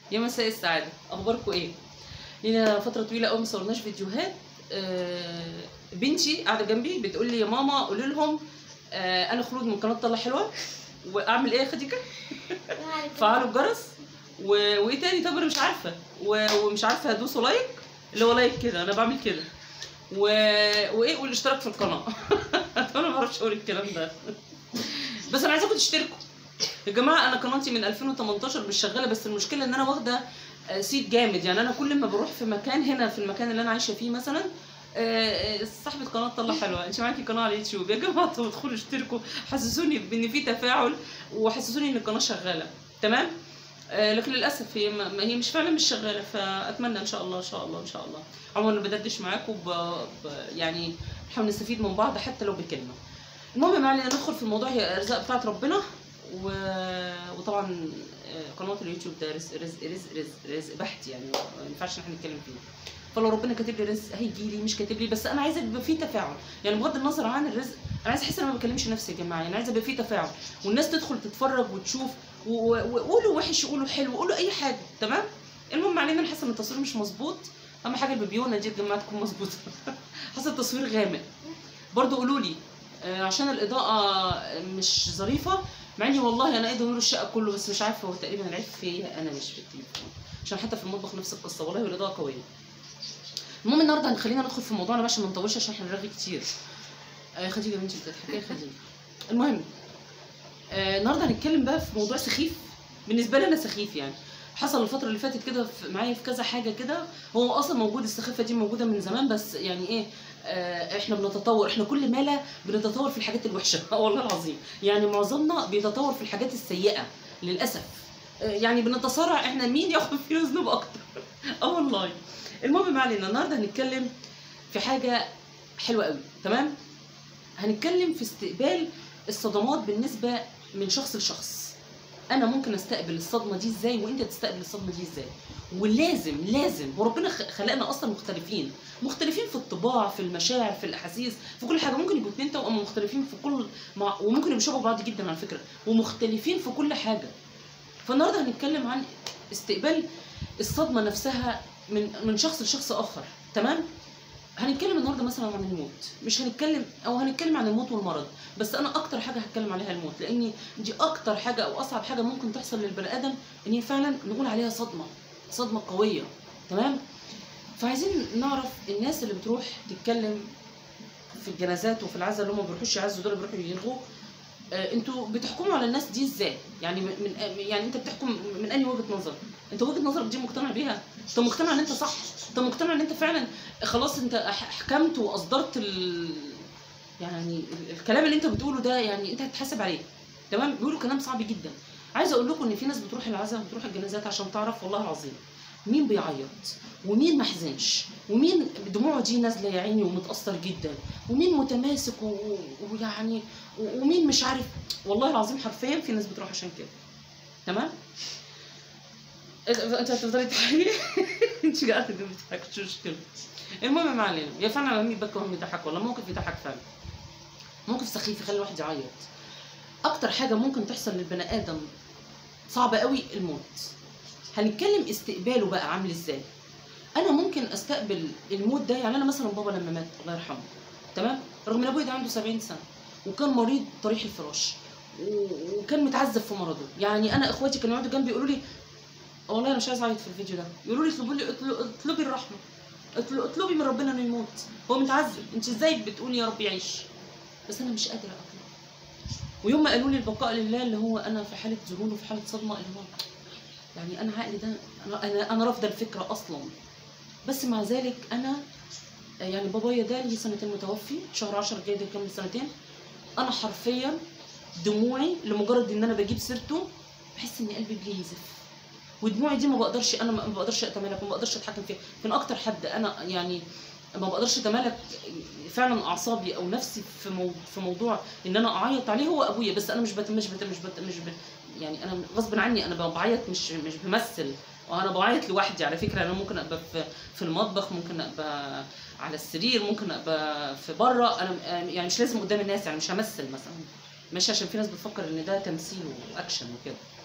يا مساء السعادة أخباركم إيه؟ لينا فترة طويلة أوي مصورناش فيديوهات آه، بنتي قاعدة جنبي بتقول لي يا ماما قولي لهم آه، أنا خروج من قناة طلع حلوة وأعمل إيه يا خديجة؟ فعلوا الجرس و... وإيه تاني طب أنا مش عارفة و... ومش عارفة هدوسوا لايك اللي هو لايك كده أنا بعمل كده و... وإيه والاشتراك في القناة أنا ما بعرفش أقول الكلام ده بس أنا عايزاكم تشتركوا يا جماعه انا قناتي من 2018 مش شغاله بس المشكله ان انا واخده آه، صيت جامد يعني انا كل ما بروح في مكان هنا في المكان اللي انا عايشه فيه مثلا آه، آه، صاحبة قناة طلع حلوة انت معاكي قناة على اليوتيوب يا جماعة طب ادخلوا اشتركوا حسسوني بان في تفاعل وحسسوني ان القناة شغالة تمام آه، لكن للاسف هي ما ما- هي مش فعلا مش شغاله فاتمنى ان شاء الله ان شاء الله ان شاء الله عموما انا بدردش معاكم ب... ب... يعني نحاول نستفيد من بعض حتى لو بكلمه المهم يا معلم ندخل في الموضوع هي الارزاق بتاعت ربنا و... وطبعا آه، قناه اليوتيوب ده رزق رزق رزق رزق, رزق بحت يعني ما ينفعش ان احنا نتكلم فيه فلو ربنا كاتب لي رزق هيجي لي مش كاتب لي بس انا عايزه يبقى فيه تفاعل يعني بغض النظر عن الرزق انا عايزه احس ان انا ما بكلمش نفسي يا جماعه يعني عايزه يبقى فيه تفاعل والناس تدخل تتفرج وتشوف و- و- وقولوا وحش قولوا حلو قولوا اي حاجه تمام المهم علينا انا حاسه ان التصوير مش مظبوط اهم حاجه البيبيونه دي يا جماعه تكون مظبوطه حاسه التصوير غامق برضو قولوا لي آه، عشان الاضاءه مش ظريفه مع اني والله انا قايده نور الشقه كله بس مش عارفه هو تقريبا العيب فيا انا مش في التليفون عشان حتى في المطبخ نفس القصه والله والاضاءه قويه المهم النهارده هنخلينا ندخل في موضوعنا بقى عشان ما نطولش عشان احنا بنرغي كتير آه خديجه يا بنتي بتضحكي يا خديجه المهم آه النهارده هنتكلم بقى في موضوع سخيف بالنسبه لي انا سخيف يعني حصل الفتره اللي فاتت كده في- معايا في كذا حاجه كده هو اصلا موجود السخافه دي موجوده من زمان بس يعني ايه آه احنا بنتطور احنا كل ما لا بنتطور في الحاجات الوحشه والله العظيم يعني معظمنا بيتطور في الحاجات السيئه للاسف آه يعني بنتصارع احنا مين ياخد فينا ذنوب اكتر اه والله المهم ما علينا النهارده هنتكلم في حاجه حلوه قوي تمام هنتكلم في استقبال الصدمات بالنسبه من شخص لشخص انا ممكن استقبل الصدمه دي ازاي وانت تستقبل الصدمه دي ازاي ولازم لازم وربنا خ- خلقنا اصلا مختلفين مختلفين في الطباع في المشاعر في الاحاسيس في كل حاجه ممكن يبقوا اتنين توأم مختلفين في كل مع وممكن يبقوا شبه بعض جدا على فكره ومختلفين في كل حاجه فالنهارده هنتكلم عن استقبال الصدمه نفسها من من شخص لشخص اخر تمام هنتكلم النهارده مثلا عن الموت مش هنتكلم او هنتكلم عن الموت والمرض بس انا اكتر حاجه هتكلم عليها الموت لاني دي اكتر حاجه او اصعب حاجه ممكن تحصل للبني ادم ان هي فعلا نقول عليها صدمه صدمه قويه تمام فعايزين نعرف الناس اللي بتروح تتكلم في الجنازات وفي العزاء اللي هم ما بيروحوش يعزوا دول بيروحوا يلغوا آه، انتوا بتحكموا على الناس دي ازاي؟ يعني من من- يعني انت بتحكم من انهي وجهه نظر؟ انت وجهه نظرك دي مقتنع بيها؟ انت مقتنع ان انت صح؟ انت مقتنع ان انت فعلا خلاص انت ح- حكمت واصدرت ال... يعني ال- الكلام اللي انت بتقوله ده يعني انت هتتحاسب عليه تمام؟ بيقولوا كلام صعب جدا عايزه اقول لكم ان في ناس بتروح العزاء وبتروح الجنازات عشان تعرف والله العظيم مين بيعيط ومين محزنش ومين دموعه دي نازله يا عيني ومتاثر جدا ومين متماسك و- و- ويعني و- ومين مش عارف والله العظيم حرفيا في ناس بتروح عشان كده تمام انت هتفضلي تضحكي انت قاعده بتضحكي مش مشكله المهم ما علينا يا فعلا هم يبكوا هم يضحك ولا موقف يضحك فعلا موقف سخيف يخلي الواحد يعيط اكتر حاجه ممكن تحصل للبني ادم صعبه قوي الموت هنتكلم استقباله بقى عامل ازاي انا ممكن استقبل الموت ده يعني انا مثلا بابا لما مات الله يرحمه تمام رغم ان ابويا ده عنده 70 سنه وكان مريض طريح الفراش و- وكان متعذب في مرضه يعني انا اخواتي كانوا يقعدوا جنبي يقولوا لي والله انا مش عايز اعيط في الفيديو ده يقولوا لي اطلبوا لي اطل- اطلبي الرحمه اطل- اطلبي من ربنا انه يموت هو متعذب انت ازاي بتقولي يا رب يعيش بس انا مش قادره اطلع ويوم ما قالوا لي البقاء لله اللي هو انا في حاله ذهول وفي حاله صدمه اللي هو يعني انا عقلي ده انا انا, أنا رافضه الفكره اصلا بس مع ذلك انا يعني بابايا ده ليه سنتين متوفي شهر 10 الجاي ده كامل سنتين انا حرفيا دموعي لمجرد ان انا بجيب سيرته بحس ان قلبي بينزف ودموعي دي ما بقدرش انا ما بقدرش اتمالك ما بقدرش اتحكم فيها كان اكتر حد انا يعني ما بقدرش اتمالك فعلا اعصابي او نفسي في مو في موضوع ان انا اعيط عليه هو ابويا بس انا مش بت مش بت مش بت مش بت يعني انا غصب عني انا بعيط مش مش بمثل وانا بعيط لوحدي على فكره انا ممكن ابقى في في المطبخ ممكن ابقى على السرير ممكن ابقى في بره انا يعني مش لازم قدام الناس يعني مش همثل مثلا مش عشان في ناس بتفكر ان ده تمثيل واكشن وكده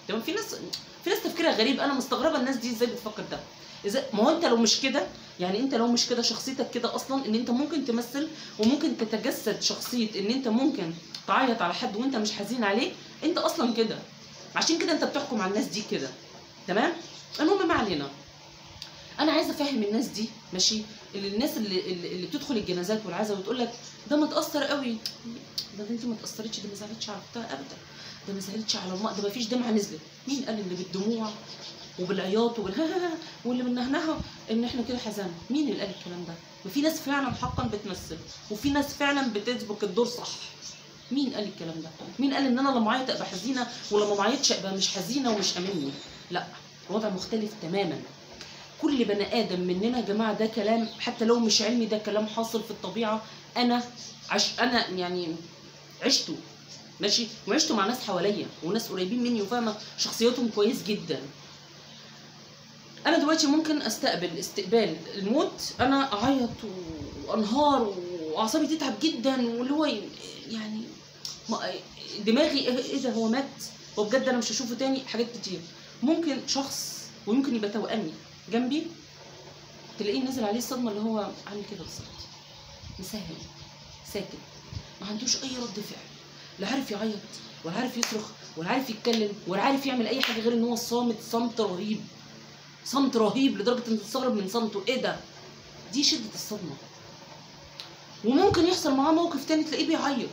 تمام في ناس في ناس تفكيرها غريب انا مستغربه الناس دي ازاي بتفكر ده ازاي ما هو انت لو مش كده يعني انت لو مش كده شخصيتك كده اصلا ان انت ممكن تمثل وممكن تتجسد شخصيه ان انت ممكن تعيط على حد وانت مش حزين عليه انت اصلا كده عشان كده انت بتحكم على الناس دي كده تمام المهم ما علينا انا عايزه افهم الناس دي ماشي اللي الناس اللي اللي اللي بتدخل الجنازات والعزا وتقول لك ده متاثر قوي ده انت ما اتاثرتش ده ما زعلتش على اختها ابدا ده ما زعلتش على امها ده ما فيش دمعه نزلت مين قال اللي بالدموع وبالعياط وبال واللي بالنهنها ان احنا كده حزان مين اللي قال الكلام ده ما في ناس فعلا حقا بتمثل وفي ناس فعلا بتسبق الدور صح مين قال الكلام ده مين قال ان انا لما اعيط ابقى حزينه ولما ما اعيطش ابقى مش حزينه ومش امني لا الوضع مختلف تماما كل بني ادم مننا يا جماعه ده كلام حتى لو مش علمي ده كلام حاصل في الطبيعه انا عش انا يعني عشته ماشي وعشته مع ناس حواليا وناس قريبين مني وفاهمه شخصياتهم كويس جدا انا دلوقتي ممكن استقبل استقبال الموت انا اعيط وانهار واعصابي تتعب جدا واللي هو يعني ما- دماغي ايه إيه ده هو مات وبجد انا مش هشوفه تاني حاجات كتير ممكن شخص ويمكن يبقى توأمي جنبي تلاقيه نازل عليه الصدمه اللي هو عامل كده بالظبط مسهل ساكت ما عندوش اي رد فعل لا عارف يعيط ولا عارف يصرخ ولا عارف يتكلم ولا عارف يعمل اي حاجه غير ان هو صامت صمت رهيب صمت رهيب لدرجه ان تستغرب من صمته ايه ده دي شده الصدمه وممكن يحصل معاه موقف تاني تلاقيه بيعيط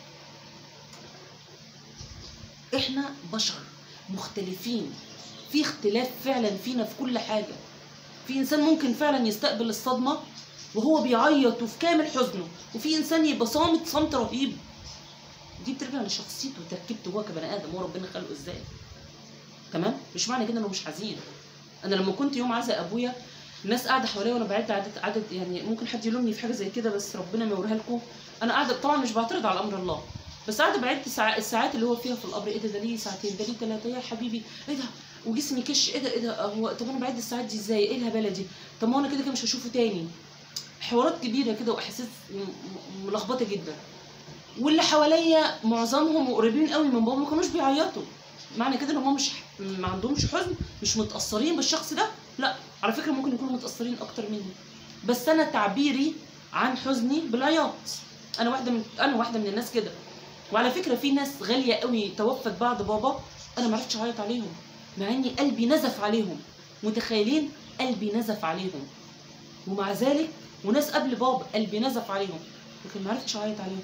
احنا بشر مختلفين في اختلاف فعلا فينا في كل حاجه في انسان ممكن فعلا يستقبل الصدمه وهو بيعيط وفي كامل حزنه وفي انسان يبقى صامت صمت رهيب دي بترجع لشخصيته وتركيبته هو كبني ادم هو ربنا خلقه ازاي تمام مش معنى كده انه مش حزين انا لما كنت يوم عزا ابويا الناس قاعده حواليا وانا بعد عدد عدد يعني ممكن حد يلومني في حاجه زي كده بس ربنا ما يوريها لكم انا قاعده طبعا مش بعترض على امر الله بس قاعده بعد ساعة الساعات اللي هو فيها في القبر ايه ده ده ليه ساعتين ده ليه ثلاثه يا حبيبي ايه ده وجسمي كش ايه ده ايه ده هو طب انا بعد الساعات دي ازاي ايه الهباله دي طب ما انا كده كده مش هشوفه تاني حوارات كبيره كده واحاسيس م- م- ملخبطه جدا واللي حواليا معظمهم قريبين قوي من بابا ما كانوش بيعيطوا معنى كده ان هم مش ما عندهمش حزن مش متاثرين بالشخص ده لا على فكره ممكن يكونوا متاثرين اكتر مني بس انا تعبيري عن حزني بالعياط انا واحده من انا واحده من الناس كده وعلى فكره في ناس غاليه قوي توفت بعد بابا انا ما عرفتش اعيط عليهم مع اني قلبي نزف عليهم متخيلين قلبي نزف عليهم ومع ذلك وناس قبل بابا قلبي نزف عليهم لكن ما عرفتش اعيط عليهم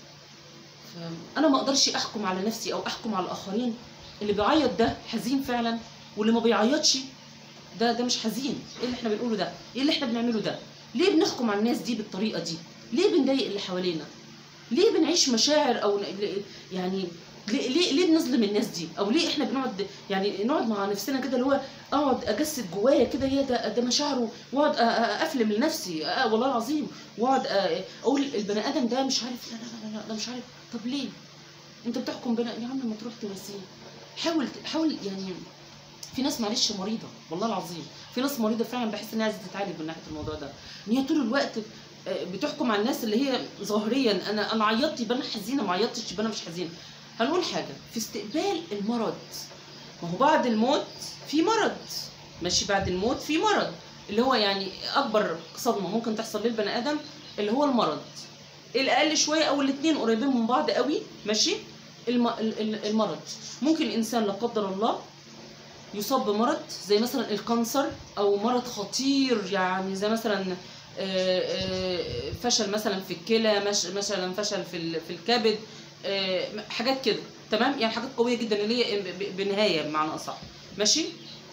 فانا ما اقدرش احكم على نفسي او احكم على الاخرين اللي بيعيط ده حزين فعلا واللي ما بيعيطش ده ده مش حزين ايه اللي احنا بنقوله ده ايه اللي احنا بنعمله ده ليه بنحكم على الناس دي بالطريقه دي ليه بنضايق اللي حوالينا ليه بنعيش مشاعر او ن- يعني ليه ليه ليه بنظلم الناس دي او ليه احنا بنقعد يعني نقعد مع نفسنا كده اللي هو اقعد اجسد جوايا كده يا ده ده مشاعره واقعد أ- أ- افلم لنفسي أ- والله العظيم واقعد أ- اقول البني ادم ده مش عارف لا لا لا, لا ده مش عارف طب ليه انت بتحكم بنا يا عم ما تروح تواسيه حاول حاول يعني في ناس معلش مريضه والله العظيم في ناس مريضه فعلا بحس انها عايزه تتعالج من ناحيه الموضوع ده ان هي طول الوقت آه، بتحكم على الناس اللي هي ظاهريا انا انا عيطت يبقى انا حزينه ما عيطتش يبقى انا مش حزينه هنقول حاجه في استقبال المرض ما هو بعد الموت في مرض ماشي بعد الموت في مرض اللي هو يعني اكبر صدمه ممكن تحصل للبني ادم اللي هو المرض الاقل شويه او الاثنين قريبين من بعض قوي ماشي الم... ال- ال- المرض ممكن الانسان لا قدر الله يصاب بمرض زي مثلا الكانسر او مرض خطير يعني زي مثلا آه، آه، فشل مثلا في الكلى مش- مثلا فشل في ال- في الكبد آه، حاجات كده تمام يعني حاجات قويه جدا اللي هي ب- ب- بنهايه بمعنى اصح ماشي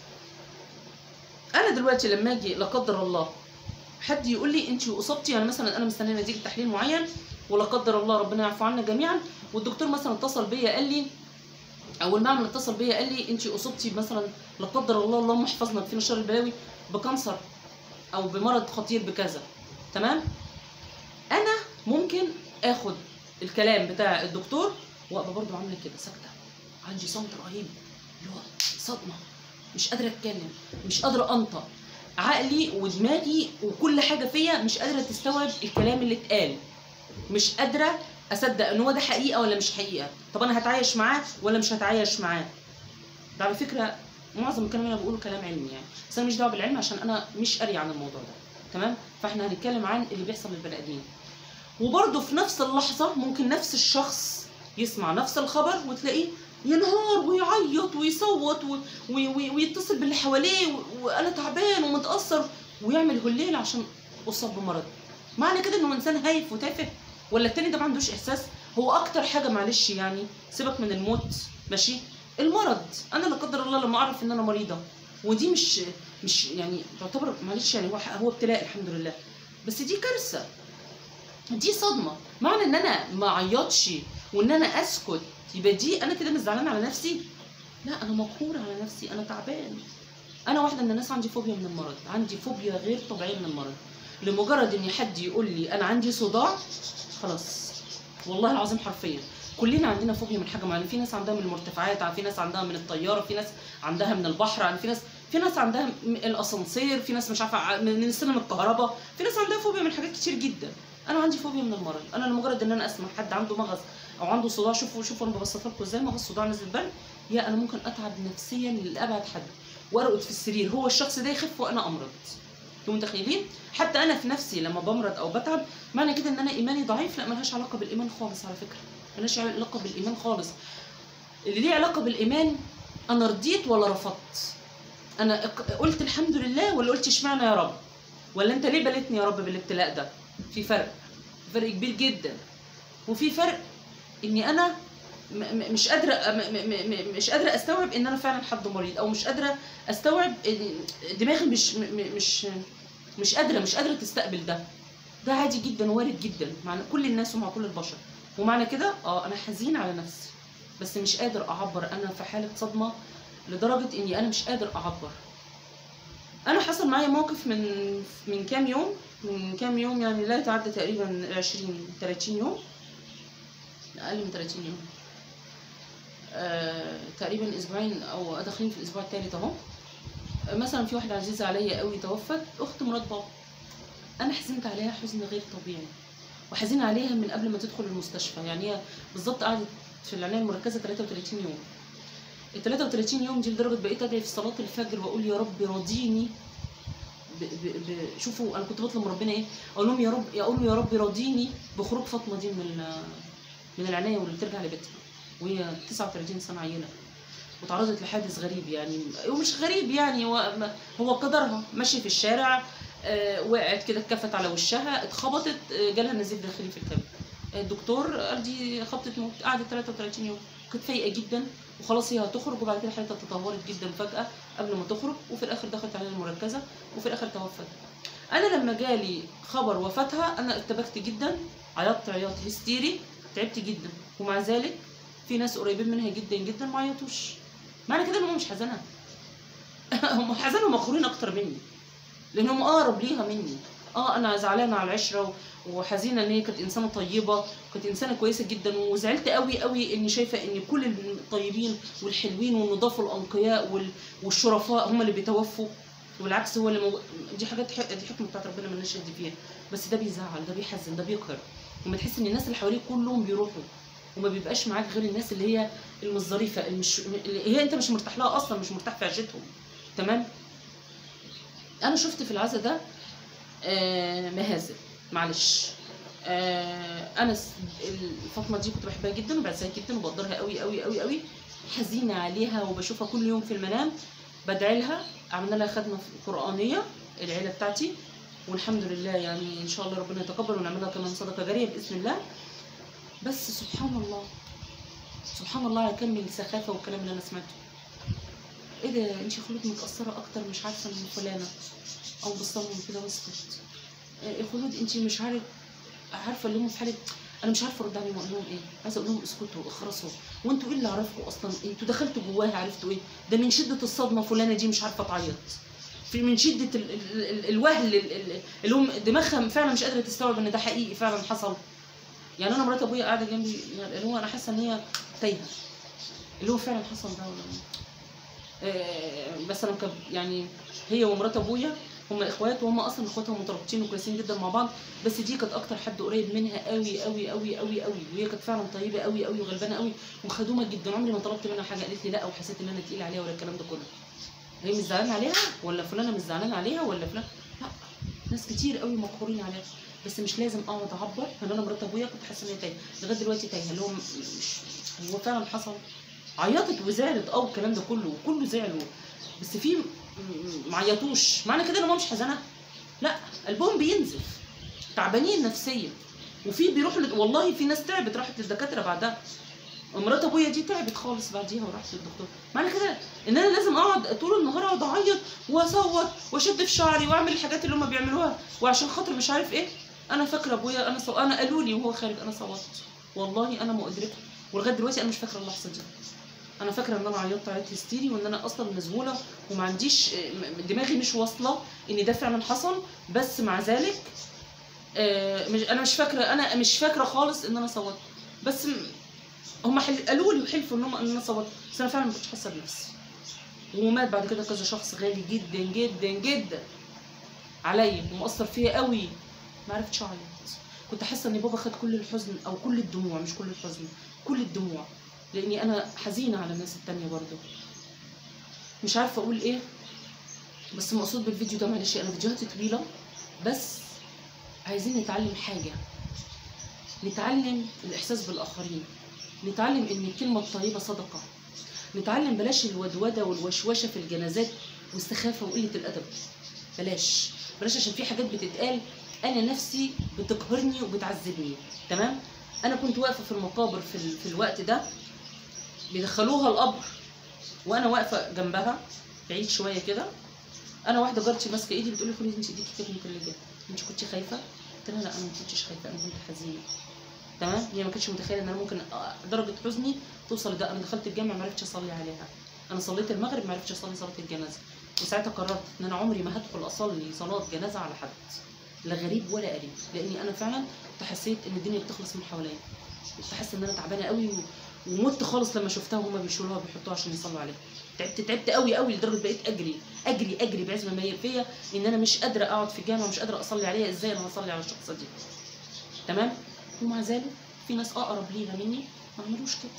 انا دلوقتي لما اجي لا قدر الله حد يقول لي انت اصبتي يعني مثلا انا مستنيه نتيجه تحليل معين ولا قدر الله ربنا يعفو عنا جميعا والدكتور مثلا اتصل بيا قال لي او المعمل اتصل بيا قال لي انت اصبتي مثلا لا قدر الله اللهم احفظنا فينا شر البلاوي بكانسر او بمرض خطير بكذا تمام انا ممكن اخد الكلام بتاع الدكتور وابقى برضو عامله كده ساكته عندي صمت رهيب اللي هو صدمه مش قادره اتكلم مش قادره انطق عقلي ودماغي وكل حاجه فيا مش قادره تستوعب الكلام اللي اتقال مش قادره اصدق ان هو ده حقيقه ولا مش حقيقه طب انا هتعايش معاه ولا مش هتعايش معاه ده على فكره معظم الكلام اللي انا بقوله كلام علمي يعني بس انا مش دعوه بالعلم عشان انا مش قاري عن الموضوع ده تمام فاحنا هنتكلم عن اللي بيحصل للبني ادمين وبرده في نفس اللحظه ممكن نفس الشخص يسمع نفس الخبر وتلاقيه ينهار ويعيط ويصوت و- وي- وي- ويتصل باللي حواليه و- وانا تعبان ومتاثر ويعمل هليل عشان اصاب بمرض معنى كده انه انسان هايف وتافه ولا التاني ده ما عندوش احساس هو اكتر حاجه معلش يعني سيبك من الموت ماشي المرض انا لا قدر الله لما اعرف ان انا مريضه ودي مش مش يعني تعتبر معلش يعني هو هو ابتلاء الحمد لله بس دي كارثه دي صدمه معنى ان انا ما اعيطش وان انا اسكت يبقى دي انا كده مش زعلان على نفسي لا انا مقهور على نفسي انا تعبان انا واحده من الناس عندي فوبيا من المرض عندي فوبيا غير طبيعيه من المرض لمجرد ان حد يقول لي انا عندي صداع خلاص والله العظيم حرفيا كلنا عندنا فوبيا من حاجه معينه في ناس عندها من المرتفعات في ناس عندها من الطياره في ناس عندها من البحر في ناس في ناس عندها م- الاسانسير في ناس مش عارفه ع- من من سلم الكهرباء في ناس عندها فوبيا من حاجات كتير جدا انا عندي فوبيا من المرض انا لمجرد ان انا اسمع حد عنده مغص او عنده صداع شوفوا شوفوا انا ببسطها لكم ازاي مغص صداع نزل برد يا انا ممكن اتعب نفسيا لابعد حد وارقد في السرير هو الشخص ده يخف وانا امرض انتوا متخيلين حتى انا في نفسي لما بمرض او بتعب معنى كده ان انا ايماني ضعيف لا ملهاش علاقه بالايمان خالص على فكره ملهاش علاقه بالايمان خالص اللي ليه علاقه بالايمان انا رضيت ولا رفضت انا اق- قلت الحمد لله ولا قلت اشمعنى يا رب ولا انت ليه بلتني يا رب بالابتلاء ده في فرق فرق كبير جدا وفي فرق اني انا م- م- مش قادره م- م- م- مش قادره استوعب ان انا فعلا حد مريض او مش قادره استوعب ان دماغي مش م- م- مش مش قادره مش قادره تستقبل ده ده عادي جدا وارد جدا مع كل الناس ومع كل البشر ومعنى كده اه انا حزين على نفسي بس مش قادر اعبر انا في حاله صدمه لدرجه اني انا مش قادر اعبر انا حصل معايا موقف من من كام يوم من كام يوم يعني لا يتعدى تقريبا 20 30 يوم اقل من 30 يوم آه، تقريبا اسبوعين او داخلين في الاسبوع الثالث اهو آه، مثلا في واحده عزيزه عليا قوي توفت اخت مرات بابا انا حزنت عليها حزن غير طبيعي وحزين عليها من قبل ما تدخل المستشفى يعني هي بالظبط قعدت في العنايه المركزه 33 يوم ال 33 يوم دي لدرجه بقيت ادعي في صلاه الفجر واقول يا رب راضيني ب... ب... ب... شوفوا انا كنت بطلب من ربنا ايه اقول لهم يا رب اقول له يا رب راضيني بخروج فاطمه دي من ال... من العنايه واللي ترجع لبيتها وهي 39 سنه عيله وتعرضت لحادث غريب يعني ومش غريب يعني هو هو قدرها ماشيه في الشارع آه، وقعت كده اتكفت على وشها اتخبطت آه، جالها نزيف داخلي في الكبد الدكتور قال دي خبطه موت قعدت 33 يوم كانت فايقه جدا وخلاص هي هتخرج وبعد كده حالتها تدهورت جدا فجاه قبل ما تخرج وفي الاخر دخلت عليها المركزه وفي الاخر توفت انا لما جالي خبر وفاتها انا ارتبكت جدا عيطت عياط هستيري تعبت جدا ومع ذلك في ناس قريبين منها جدا جدا ما عيطوش معنى كده ان هم مش حزنه هم حزنه ومقهورين اكتر مني لانهم اقرب ليها مني اه انا زعلانه على العشره و- وحزينه ان هي كانت انسانه طيبه كانت انسانه كويسه جدا وزعلت قوي قوي اني شايفه ان كل الطيبين والحلوين والنضاف والانقياء وال- والشرفاء هم اللي بيتوفوا والعكس هو اللي مو... دي حاجات ح... دي حكمه بتاعت ربنا مالناش يد فيها بس ده بيزعل ده بيحزن ده بيقهر لما تحس ان الناس اللي حواليك كلهم بيروحوا وما بيبقاش معاك غير الناس اللي هي المش ظريفه المش... اللي هي انت مش مرتاح لها اصلا مش مرتاح في عيشتهم تمام انا شفت في العزا ده آه مهازل معلش آه انا س- الفاطمه دي كنت بحبها جدا وبعزها جدا وبقدرها قوي قوي قوي قوي حزينه عليها وبشوفها كل يوم في المنام بدعي لها عملنا لها خدمه قرانيه العيله بتاعتي والحمد لله يعني ان شاء الله ربنا يتقبل ونعملها كمان صدقه جاريه باذن الله بس سبحان الله سبحان الله على كم السخافه والكلام اللي انا سمعته ايه ده انت خلود متاثره اكتر مش عارفه من فلانه او بصمم كده واسكت إيه خلود انت مش عارف عارفه اللي هم في حاله انا مش عارفه ارد عليهم اقول لهم ايه عايزه اقول لهم اسكتوا اخرسوا وانتوا ايه اللي عرفكم اصلا انتوا دخلتوا جواها عرفتوا ايه ده من شده الصدمه فلانه دي مش عارفه تعيط في من شده ال ال ال الوهل ال- ال- اللي هم دماغها فعلا مش قادره تستوعب ان ده حقيقي فعلا حصل يعني انا مرات ابويا قاعده جنبي يعني اللي هو انا حاسه ان هي تايهه اللي هو فعلا حصل ده ولا آه، مثلا كان يعني هي ومرات ابويا هم اخوات وهم اصلا اخواتها مترابطين وكويسين جدا مع بعض بس دي كانت اكتر حد قريب منها قوي قوي قوي قوي قوي وهي كانت فعلا طيبه قوي قوي وغلبانه قوي وخدومه جدا عمري ما طلبت منها حاجه قالت لي لا وحسيت ان انا تقيل عليها ولا الكلام ده كله هي مش زعلانه عليها ولا فلانه مش زعلانه عليها ولا فلان لا ناس كتير قوي مقهورين عليها بس مش لازم اقعد اعبر ان انا مرات ابويا كنت حاسه ان هي تايهه لغايه دلوقتي تايهه اللي هو مش هو فعلا حصل عيطت وزعلت اه الكلام ده كله وكله زعلوا بس في م- م- ما عيطوش معنى كده ان ماما مش حزانه لا قلبهم بينزف تعبانين نفسيا وفي بيروحوا لد... والله في ناس تعبت راحت للدكاتره بعدها مرات ابويا دي تعبت خالص بعديها وراحت للدكتور معنى كده ان انا لازم اقعد طول النهار اقعد اعيط واصوت واشد في شعري واعمل الحاجات اللي هم بيعملوها وعشان خاطر مش عارف ايه انا فاكره ابويا انا صو... انا قالوا لي وهو خارج انا صوتت والله انا مؤدركه ولغايه دلوقتي انا مش فاكره اللحظه دي انا فاكره ان انا عيطت عيط هستيري وان انا اصلا مذهوله وما عنديش م- دماغي مش واصله ان ده فعلا حصل بس مع ذلك آه، مش انا مش فاكره انا مش فاكره خالص ان انا صوتت بس م- هم حل... قالوا لي وحلفوا ان هم ان انا صوتت بس انا فعلا ما كنتش حاسه بنفسي ومات بعد كده كذا شخص غالي جدا جدا جدا عليا ومؤثر فيا قوي ما عرفتش اعيط كنت حاسه ان بابا خد كل الحزن او كل الدموع مش كل الحزن كل الدموع لاني انا حزينه على الناس التانية برضو مش عارفه اقول ايه بس المقصود بالفيديو ده معلش انا فيديوهاتي طويله بس عايزين نتعلم حاجه نتعلم الاحساس بالاخرين نتعلم ان الكلمه الطيبه صدقه نتعلم بلاش الودوده والوشوشه في الجنازات والسخافه وقله الادب بلاش بلاش عشان في حاجات بتتقال انا نفسي بتقهرني وبتعذبني تمام انا كنت واقفه في المقابر في, ال... في الوقت ده بيدخلوها القبر وانا واقفه جنبها بعيد شويه كده انا واحده جارتي ماسكه ايدي بتقول لي خدي انت ايديكي كده متلجه انت كنتي خايفه قلت لها لا انا ما كنتش خايفه انا كنت حزينه تمام هي ما كانتش متخيله ان انا ممكن أ- درجه حزني توصل لده انا دخلت الجامع ما عرفتش اصلي عليها انا صليت المغرب ما عرفتش اصلي صلاه الجنازه وساعتها قررت ان انا عمري ما هدخل اصلي صلاه جنازه على حد لا غريب ولا قريب لاني انا فعلا كنت حسيت ان الدنيا بتخلص من حواليا كنت حاسه ان انا تعبانه قوي و... ومت خالص لما شفتها وهما بيشيلوها وبيحطوها عشان يصلوا عليها تعبت تعبت قوي قوي لدرجه بقيت اجري اجري اجري بعزم ما هي فيا ان انا مش قادره اقعد في الجامع ومش قادره اصلي عليها ازاي انا هصلي على الشخصه دي تمام ومع ذلك في ناس اقرب ليها مني ما عملوش كده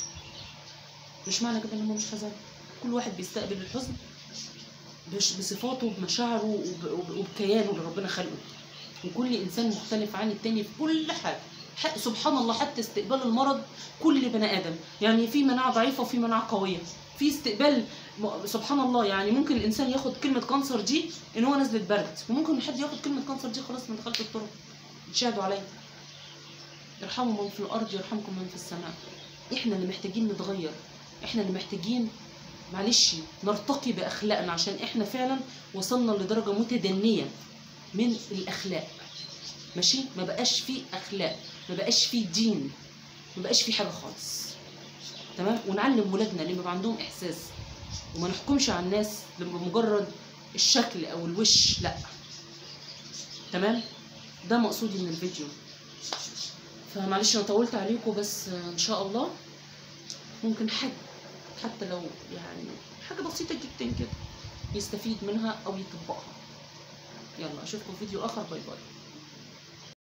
مش معنى كده ان هم مش حزين كل واحد بيستقبل الحزن بش- بصفاته بمشاعره وب- وب- وبكيانه اللي ربنا خلقه وكل انسان مختلف عن التاني في كل حاجه ح- سبحان الله حتى استقبال المرض كل بني ادم يعني في مناعه ضعيفه وفي مناعه قويه في استقبال م- سبحان الله يعني ممكن الانسان ياخد كلمه كانسر دي ان هو نزله برد وممكن حد ياخد كلمه كانسر دي خلاص من دخلت الطرق تشاهدوا عليا ارحموا من في الارض يرحمكم من في السماء احنا اللي محتاجين نتغير احنا اللي محتاجين معلش نرتقي باخلاقنا عشان احنا فعلا وصلنا لدرجه متدنيه من الاخلاق ماشي ما بقاش فيه اخلاق ما بقاش فيه دين ما بقاش فيه حاجه خالص تمام ونعلم ولادنا اللي بيبقى عندهم احساس وما نحكمش على الناس بمجرد الشكل او الوش لا تمام ده مقصودي من الفيديو فمعلش انا طولت عليكم بس ان شاء الله ممكن حد حتى لو يعني حاجه بسيطه جدا كده يستفيد منها او يطبقها يلا اشوفكم في فيديو اخر باي باي